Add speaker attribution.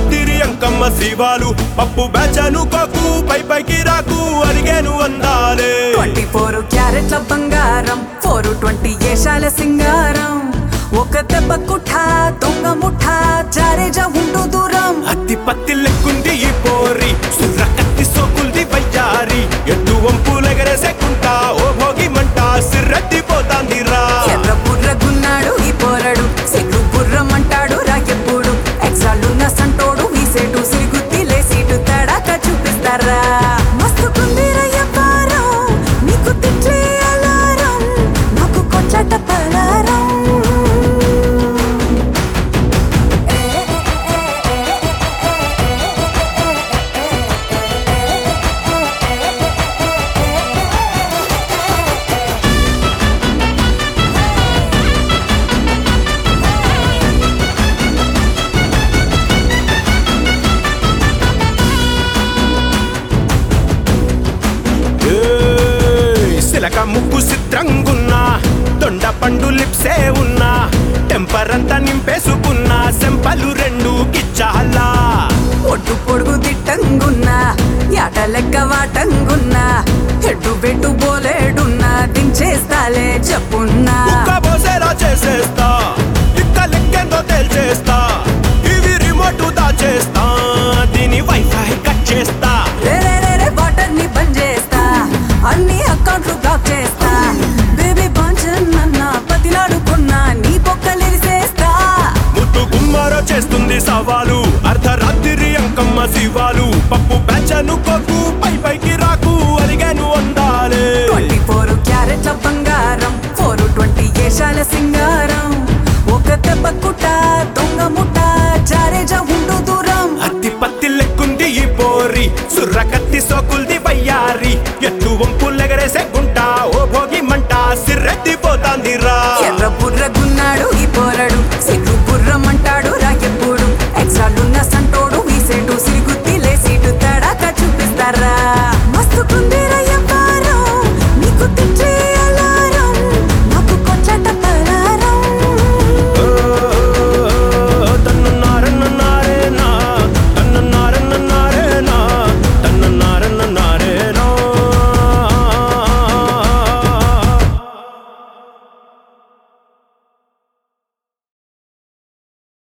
Speaker 1: అర్ధరాత్రి అంకమ్మ శివాలు పప్పు బెచ్చను కోకు పై పైకి రాకు అడిగాను అందాలే
Speaker 2: ట్వంటీ ఫోర్ క్యారెట్ల బంగారం ఫోర్ ట్వంటీ ఏషాల సింగారం ఒక దెబ్బ కుఠా దొంగ ముఠా జారేజా ఉండు దూరం
Speaker 1: అత్తి పత్తి లెక్కుంది ఈ పోరి సుర్ర కత్తి సోకుల్ది వయ్యారి ఎట్టు వంపులెగరేసేకుంటా ఓ భోగి మంట సిర్రెత్తి పోతాందిరా
Speaker 2: ఎర్ర బుర్రగున్నాడు ఈ పోరడు సిగ్గు బుర్రమంటాడు రాకెప్పుడు ఎక్సాలున్న సంటోడు ఈ సేటు సిగుత్తి లేసీటు తడాక చూపిస్తారా మస్తుకుంది రయ్యపారం నీకు తిట్లే అలారం నాకు కొట్లాట పలారం
Speaker 1: ఏయ్, సిలక ముక్కు చిత్రంగున్నా దొండ పండు లిప్సే ఉన్నా టెంపర్ అంతా నింపేసుకున్నా సెంపలు రెండు గిచ్చాలా
Speaker 2: ఒడ్డు పొడుగు దిట్టంగున్నా యాట లెక్క వాటంగున్నా హెడ్డు బెట్టు బోలేడున్నా దించేస్తాలే చెప్పున్నా
Speaker 1: కుక్క బోసేలా చేసేస్తా ఇక్క లెక్కెందో తేల్చేస్తా ఇవి రిమోట్ దాచేస్తా దీని వైఫై కట్ చేస్తా
Speaker 2: రే రే రే రే వాటర్ ని బంద్ చేస్తా అన్ని అకౌంట్లు బ్లాక్ చేస్తా బేబీ బాంచన్న పతిలాడుకున్నా నీ బొక్కలిరిసేస్తా
Speaker 1: ముద్దు గుమ్మారో చేస్తుంది సవాలు అర్ధరాత్రి అంకమ్మ శివాలు పప్పు బెచ్చను కొక్కు పై పైకి రాకు అలిగాను అందాలే
Speaker 2: ట్వంటీ ఫోర్ క్యారెట్ల బంగారం ఫోర్ ట్వంటీ ఏషాల సింగారం ఒక దెబ్బ కుట్ట దొంగ